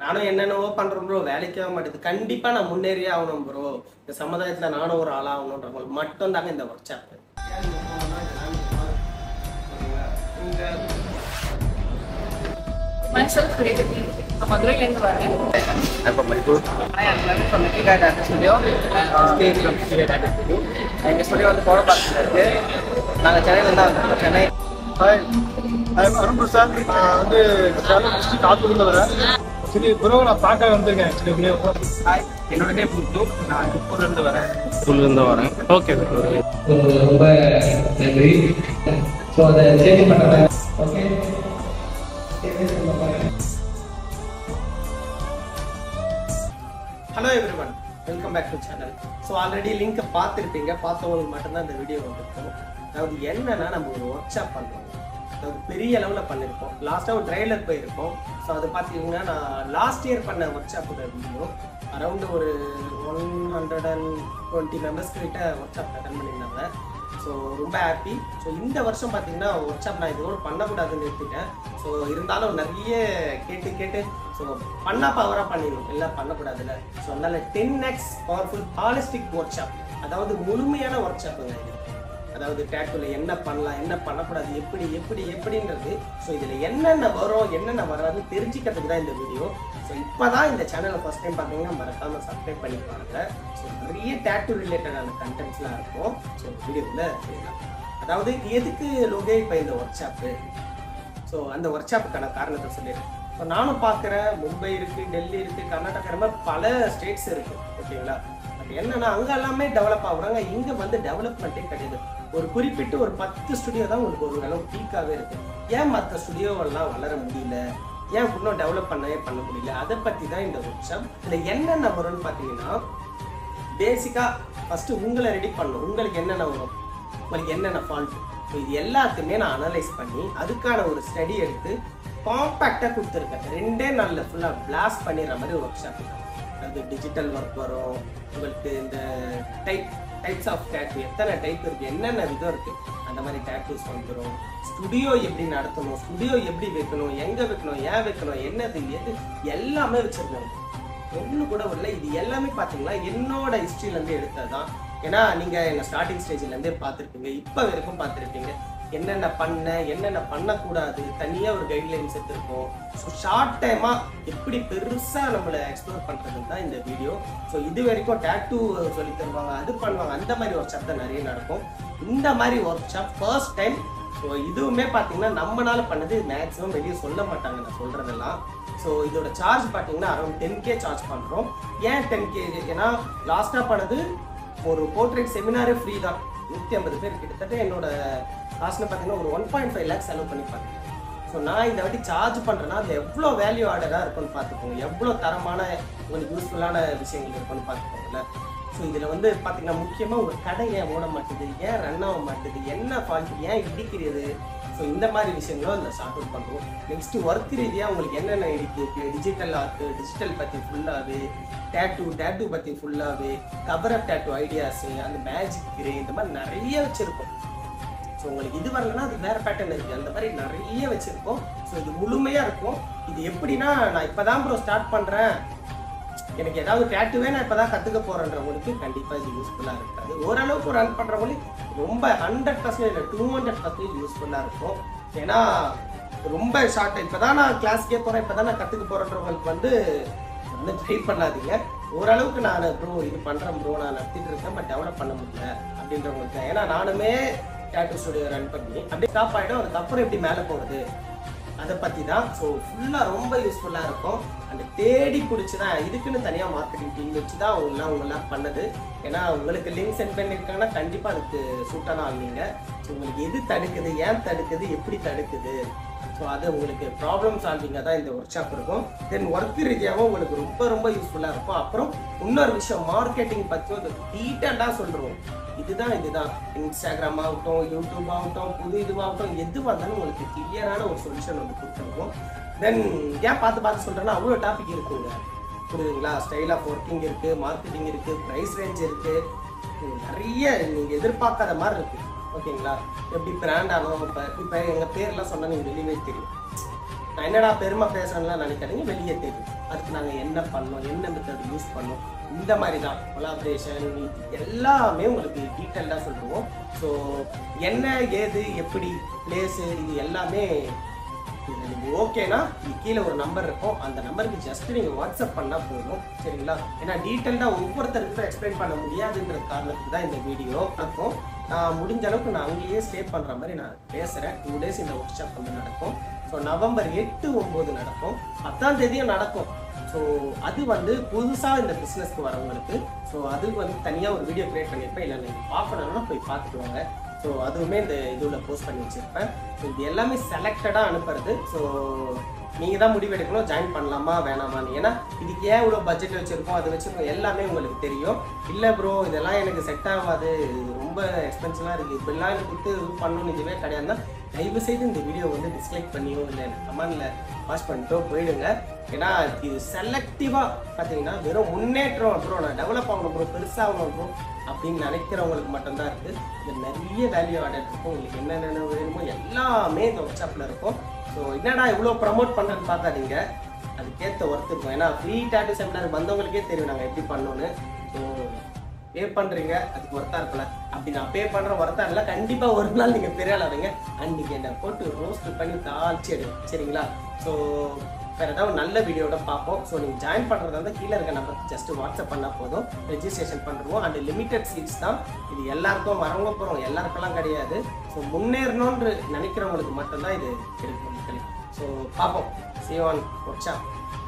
நானும் என்னென்னவோ பண்றேன் ப்ரோ வேலைக்கே ஆக மாட்டேது கண்டிப்பா நான் முன்னேறியே ஆகணும் ப்ரோ இந்த சமுதாயத்துல நானும் ஒரு ஆளாகணுன்றவங்களுக்கு மட்டும் தாங்க இந்த ஒர்க் ஷாப் myself creatively நான் மதுரையிலேருந்து வரேன் இப்போ Mysore Hi, I'm Ravi from Nitika Data Studio. Stay from Nitika Data Studio. எங்கள் ஸ்டுடியோ வந்து கோட பார்க்கில் இருக்கு நாங்கள் சென்னையிலேருந்து தான் வந்திருக்கோம் சென்னை ஹாய் ஐம் அருண் பிரசாத் நான் வந்து சேலம் டிஸ்ட்ரிக்ட் ஆத்தூர்லேருந்து வரேன் சரி ப்ரோ நான் பார்க்க வந்திருக்கேன் ஆக்சுவலி ஹாய் என்னோட நேம் முத்து நான் திருப்பூர்லேருந்து வரேன் ஸ்கூல்லேருந்து வரேன் ஓகே ரொம்ப நன்றி ஸோ அதை சேஞ்ச் பண்ணுறேன் okay hello everyone welcome back to channel so already லிங்கை பார்த்துருப்பீங்க பார்த்தவங்களுக்கு மட்டும்தான் இந்த வீடியோ வந்திருக்கும் அதாவது என்னன்னா நம்ம ஒரு ஒர்க் ஷாப் பண்ணுறோம் அதாவது பெரிய அளவில் பண்ணியிருக்கோம் லாஸ்ட்டாக ஒரு ட்ரெய்லர் போயிருக்கோம் ஸோ அது பார்த்தீங்கன்னா நான் லாஸ்ட் இயர் பண்ண ஒர்க் ஷாப்போட வீடியோ அரௌண்ட் ஒரு one hundred and twenty members கிட்ட ஒர்க் ஷாப் அட்டன் பண்ணியிருந்தாங்க ஸோ ரொம்ப ஹாப்பி ஸோ இந்த வருஷம் பார்த்தீங்கன்னா ஒர்க் ஷாப் நான் இதோட பண்ணக்கூடாதுன்னு எடுத்துட்டேன் ஸோ இருந்தாலும் நிறைய கேட்டு கேட்டு ஸோ பண்ணா பவராக பண்ணிடணும் எல்லாம் பண்ணக்கூடாதுல்ல ஸோ அதனால ten X powerful holistic workshop அதாவது முழுமையான ஒர்க் ஷாப்புங்க இது அதாவது டேட்டூல என்ன பண்ணலாம் என்ன பண்ணக்கூடாது எப்படி எப்படி எப்படின்றது ஸோ இதில் என்னென்ன வரும் என்னென்ன வராதுன்னு தெரிஞ்சுக்கிறதுக்கு தான் இந்த வீடியோ ஸோ இப்போ தான் இந்த சேனலை ஃபஸ்ட் டைம் பார்த்தீங்கன்னா மறக்காமல் சப்ஸ்கிரைப் பண்ணி பாருங்க ஸோ நிறைய டேட்டூ ரிலேட்டடான கண்டென்ட்ஸ்லாம் இருக்கும் ஸோ வீடியோவில் அதாவது எதுக்கு லோகே இப்போ இந்த ஒர்க் ஷாப்பு ஸோ அந்த ஒர்க் ஷாப்புக்கான காரணத்தை சொல்லிடுறேன் இப்போ நானும் பார்க்குறேன் மும்பை இருக்கு டெல்லி இருக்கு கர்நாடகா இந்த மாதிரி பல ஸ்டேட்ஸ் இருக்கு ஓகேங்களா பட் என்னன்னா அங்க எல்லாமே டெவலப் ஆகுறாங்க இங்க வந்து டெவலப்மெண்ட்டே கிடையாது ஒரு குறிப்பிட்டு ஒரு பத்து ஸ்டுடியோ தான் உங்களுக்கு ஒரு அளவு பீக்காவே இருக்கு ஏன் மற்ற ஸ்டுடியோவெல்லாம் வளர முடியல ஏன் இன்னும் டெவலப் பண்ணவே பண்ண முடியல அதை பத்தி தான் இந்த ஒர்க் ஷாப் இதுல என்னென்ன வரும்னு பார்த்தீங்கன்னா பேசிக்கா ஃபர்ஸ்ட் உங்களை ரெடி பண்ணணும் உங்களுக்கு என்னென்ன வரும் உங்களுக்கு என்னென்ன ஃபால்ட் இது எல்லாத்தையுமே நான் அனலைஸ் பண்ணி அதுக்கான ஒரு ஸ்டடி எடுத்து காம்பேக்டாக கொடுத்துருக்கேன் ரெண்டே நாளில் ஃபுல்லாக பிளாஸ்ட் பண்ணிடுற மாதிரி ஒரு ஒர்க் ஷாப் அது டிஜிட்டல் ஒர்க் வரும் உங்களுக்கு இந்த டைப் டைப்ஸ் ஆஃப் டேட்டூ எத்தனை டைப் இருக்கு என்னென்ன விதம் இருக்கு அந்த மாதிரி டேட்டூஸ் வந்துடும் ஸ்டுடியோ எப்படி நடத்தணும் ஸ்டுடியோ எப்படி வைக்கணும் எங்க வைக்கணும் ஏன் வைக்கணும் என்னது எது எல்லாமே வச்சிருக்கோம் ஒண்ணு கூட வரல இது எல்லாமே பாத்தீங்களா என்னோட ஹிஸ்டரியில இருந்து எடுத்ததுதான் ஏன்னா நீங்க என்ன ஸ்டார்டிங் ஸ்டேஜ்ல இருந்தே பார்த்திருப்பீங்க இப்ப வரைக்கும் பார்த்திருப்பீங்க என்னென்ன பண்ண என்னென்ன பண்ணக்கூடாது தனியா ஒரு கைட்லைன்ஸ் எடுத்திருக்கோம் ஸோ ஷார்ட் டைமா எப்படி பெருசா நம்மளை எக்ஸ்ப்ளோர் பண்றதுன்னு தான் இந்த வீடியோ ஸோ இது வரைக்கும் டேட்டூ சொல்லி தருவாங்க அது பண்ணுவாங்க அந்த மாதிரி ஒர்க் ஷாப் தான் நிறைய நடக்கும் இந்த மாதிரி workshop first time so இதுவுமே பார்த்தீங்கன்னா நம்மனால பண்ணது மேக்ஸிமம் வெளியே சொல்ல மாட்டாங்க நான் சொல்றதெல்லாம் ஸோ இதோட சார்ஜ் பார்த்தீங்கன்னா அரௌண்ட் டென் கே சார்ஜ் பண்ணுறோம் ஏன் டென் கே ஏன்னா லாஸ்ட்டாக பண்ணது ஒரு போர்ட்ரேட் செமினாரே ஃப்ரீ தான் நூற்றி ஐம்பது பேர் கிட்டத்தட்ட என்னோட காசுல பார்த்தீங்கன்னா ஒரு ஒன் பாயிண்ட் ஃபைவ் லேக்ஸ் செலவு பண்ணி பண்ணேன் ஸோ நான் இந்த வாட்டி சார்ஜ் பண்ணுறேன்னா அது எவ்வளோ வேல்யூ ஆர்டராக இருக்கும்னு பார்த்துக்கோங்க எவ்வளோ தரமான உங்களுக்கு யூஸ்ஃபுல்லான விஷயங்கள் இருக்கும்னு பார்த்துக்கோங்களேன் ஸோ இதில் வந்து பார்த்தீங்கன்னா முக்கியமாக உங்கள் கடை ஏன் ஓட மாட்டுது ஏன் ரன் ஆக மாட்டுது என்ன ஃபால்ட் ஏன் இடிக்கிறது ஸோ இந்த மாதிரி விஷயங்களும் அதில் ஷார்ட் அவுட் பண்ணுறோம் நெக்ஸ்ட் ஒர்க் ரீதியாக உங்களுக்கு என்னென்ன இருக்கு டிஜிட்டல் ஆர்ட் டிஜிட்டல் பற்றி ஃபுல்லாகவே டேட்டூ டேட்டூ பற்றி ஃபுல்லாகவே கவர் அப் டேட்டூ ஐடியாஸு அந்த மேஜிக் கிரே இந்த மாதிரி நிறைய வச்சுருக்கோம் ஸோ உங்களுக்கு இது வரலன்னா அது வேற பேட்டர்ன் இருக்கு அந்த மாதிரி நிறைய வச்சிருக்கோம் ஸோ இது முழுமையா இருக்கும் இது எப்படின்னா நான் இப்பதான் ப்ரோ ஸ்டார்ட் பண்றேன் எனக்கு ஏதாவது டேட்டுவே நான் இப்பதான் கத்துக்க போறேன்றவங்களுக்கு கண்டிப்பா இது யூஸ்ஃபுல்லா இருக்காது ஓரளவுக்கு ரன் பண்றவங்களுக்கு ரொம்ப ஹண்ட்ரட் பர்சன்டேஜ் இல்லை டூ ஹண்ட்ரட் பர்சன்டேஜ் யூஸ்ஃபுல்லா இருக்கும் ஏன்னா ரொம்ப ஷார்ட் இப்பதான் நான் கிளாஸ்க்கே போறேன் இப்பதான் நான் கத்துக்க போறேன்றவங்களுக்கு வந்து வந்து ட்ரை பண்ணாதீங்க ஓரளவுக்கு நான் ப்ரோ இது பண்றேன் ப்ரோ நான் நடத்திட்டு இருக்கேன் பட் டெவலப் பண்ண முடியல அப்படின்றவங்களுக்கு தான். ஏன்னா நானுமே டேட்டூ ஸ்டுடியோ ரன் பண்ணி அப்படியே ஸ்டாப் ஆகிடும் அதுக்கப்புறம் எப்படி மேலே போகிறது அதை பற்றி தான் ஸோ ஃபுல்லாக ரொம்ப யூஸ்ஃபுல்லாக இருக்கும் அந்த தேடி பிடிச்சி தான் இதுக்குன்னு தனியாக மார்க்கெட்டிங் டீம் வச்சு தான் அவங்களாம் அவங்களாம் பண்ணது ஏன்னா உங்களுக்கு லிங்க் சென்ட் பண்ணியிருக்காங்கன்னா கண்டிப்பாக அதுக்கு சூட்டான ஆள் நீங்கள் ஸோ உங்களுக்கு எது தடுக்குது ஏன் தடுக்குது எப்படி தடுக்குது ஸோ அது உங்களுக்கு ப்ராப்ளம் சால்விங்காக தான் இந்த ஒர்க் ஷாப் இருக்கும் தென் ஒர்க் ரீதியாகவும் உங்களுக்கு ரொம்ப ரொம்ப யூஸ்ஃபுல்லாக இருக்கும் அப்புறம் இன்னொரு விஷயம் மார்க்கெட்டிங் பற்றி ஒரு டீட்டெயிலாக சொல்கிறோம் இதுதான் இதுதான் இன்ஸ்டாகிராம் ஆகட்டும் யூடியூப் ஆகட்டும் புது இதுவாகட்டும் எதுவாக இருந்தாலும் உங்களுக்கு கிளியரான ஒரு சொல்யூஷன் வந்து கொடுத்துருக்கோம் தென் ஏன் பார்த்து பார்த்து சொல்கிறேன்னா அவ்வளோ டாபிக் இருக்குங்க புரியுதுங்களா ஸ்டைல் ஆஃப் ஒர்க்கிங் இருக்குது மார்க்கெட்டிங் இருக்குது ப்ரைஸ் ரேஞ்ச் இருக்குது நிறைய நீங்கள் எதிர்பார்க்காத மாதிரி இருக்குது ஓகேங்களா எப்படி பிராண்ட் ஆகும் இப்போ இப்போ எங்கள் பேர்லாம் சொன்னால் நீங்கள் வெளியவே தெரியும் நான் என்னடா பெருமை பேசுறேன்லாம் நினைக்காதீங்க வெளியே தெரியும் அது நாங்கள் என்ன பண்ணோம் என்ன மெத்தட் யூஸ் பண்ணோம் இந்த மாதிரி தான் கொலாபரேஷன் எல்லாமே உங்களுக்கு டீட்டெயிலாக சொல்லுவோம் ஸோ என்ன ஏது எப்படி பிளேஸு இது எல்லாமே இது நீங்கள் ஓகேனா இது கீழே ஒரு நம்பர் இருக்கும் அந்த நம்பருக்கு ஜஸ்ட் நீங்கள் வாட்ஸ்அப் பண்ணால் போதும் சரிங்களா ஏன்னா டீட்டெயில்டாக ஒவ்வொருத்தருக்கும் எக்ஸ்பிளைன் பண்ண முடியாதுன்ற காரணத்துக்கு தான் இந்த வீடியோ இருக்கும் நான் முடிஞ்ச அளவுக்கு நான் அங்கேயே ஸ்டே பண்ணுற மாதிரி நான் பேசுகிறேன் டூ டேஸ் இந்த ஒர்க் ஷாப் வந்து நடக்கும் ஸோ நவம்பர் எட்டு ஒம்பது நடக்கும் பத்தாம் தேதியும் நடக்கும் ஸோ அது வந்து புதுசாக இந்த பிஸ்னஸ்க்கு வரவங்களுக்கு ஸோ அதுக்கு வந்து தனியாக ஒரு வீடியோ கிரியேட் பண்ணியிருப்பேன் இல்லை நீங்கள் பார்க்கணுன்னா போய் பார்த்துட்டு வாங்க ஸோ அதுவுமே இந்த இதுவில் போஸ்ட் பண்ணி வச்சுருப்பேன் ஸோ இது எல்லாமே செலக்டடாக அனுப்புறது ஸோ நீங்கள் தான் முடிவெடுக்கணும் ஜாயின் பண்ணலாமா வேணாமான்னு ஏன்னா இதுக்கு ஏன் இவ்வளோ பட்ஜெட் வச்சுருக்கோம் அது வச்சுருக்கோம் எல்லாமே உங்களுக்கு தெரியும் இல்லை ப்ரோ இதெல்லாம் எனக்கு செட் ஆகாது இது ரொம்ப எக்ஸ்பென்சிவாக இருக்குது இப்படிலாம் எனக்கு கொடுத்து இது பண்ணணும்னு இதுவே கிடையாதுன்னா தயவு செய்து இந்த வீடியோ வந்து டிஸ்லைக் பண்ணியோ இல்லை கமெண்டில் வாஷ் பண்ணிட்டோ போயிடுங்க ஏன்னா இது செலக்டிவாக பார்த்தீங்கன்னா வெறும் முன்னேற்றம் ப்ரோ நான் டெவலப் ஆகணும் ப்ரோ பெருசாகணும் ப்ரோ அப்படின்னு நினைக்கிறவங்களுக்கு மட்டும்தான் இருக்குது இது நிறைய வேல்யூ ஆடட் இருக்கும் உங்களுக்கு என்னென்ன வேணுமோ எல்லாமே இந்த ஒர்க் ஷாப்பில் இருக்கும் ஸோ என்னடா இவ்வளோ ப்ரமோட் பண்ணுறேன்னு பார்க்காதீங்க அதுக்கேற்ற ஒர்க் இருக்கும் ஏன்னா ஃப்ரீ டேட்டு செமினார் வந்தவங்களுக்கே தெரியும் நாங்கள் எப்படி பண்ணோன்னு ஸோ பே பண்ணுறீங்க அதுக்கு ஒர்த்தா இருக்கல அப்படி நான் பே பண்ணுற ஒர்த்தா இல்லை கண்டிப்பாக ஒரு நாள் நீங்கள் பெரிய ஆள் ஆவீங்க அன்றைக்கி என்னை போட்டு ரோஸ்ட் பண்ணி தாழ்ச்சி எடுங்க சரிங்களா ஸோ வேறு ஏதாவது ஒரு நல்ல வீடியோட பார்ப்போம் ஸோ நீங்கள் ஜாயின் பண்ணுறதா இருந்தால் கீழே இருக்க நம்பருக்கு ஜஸ்ட் வாட்ஸ்அப் பண்ணால் போதும் ரெஜிஸ்ட்ரேஷன் பண்ணுறோம் அண்ட் லிமிட்டட் சீட்ஸ் தான் இது எல்லாருக்கும் வரவங்க போகிறோம் எல்லாருக்கெல்லாம் கிடையாது ஸோ முன்னேறணும்னு நினைக்கிறவங்களுக்கு மட்டும்தான் இது எடுக்கணும் மக்களே ஸோ பார்ப்போம் சிவான் ஒர்க் ஷாப்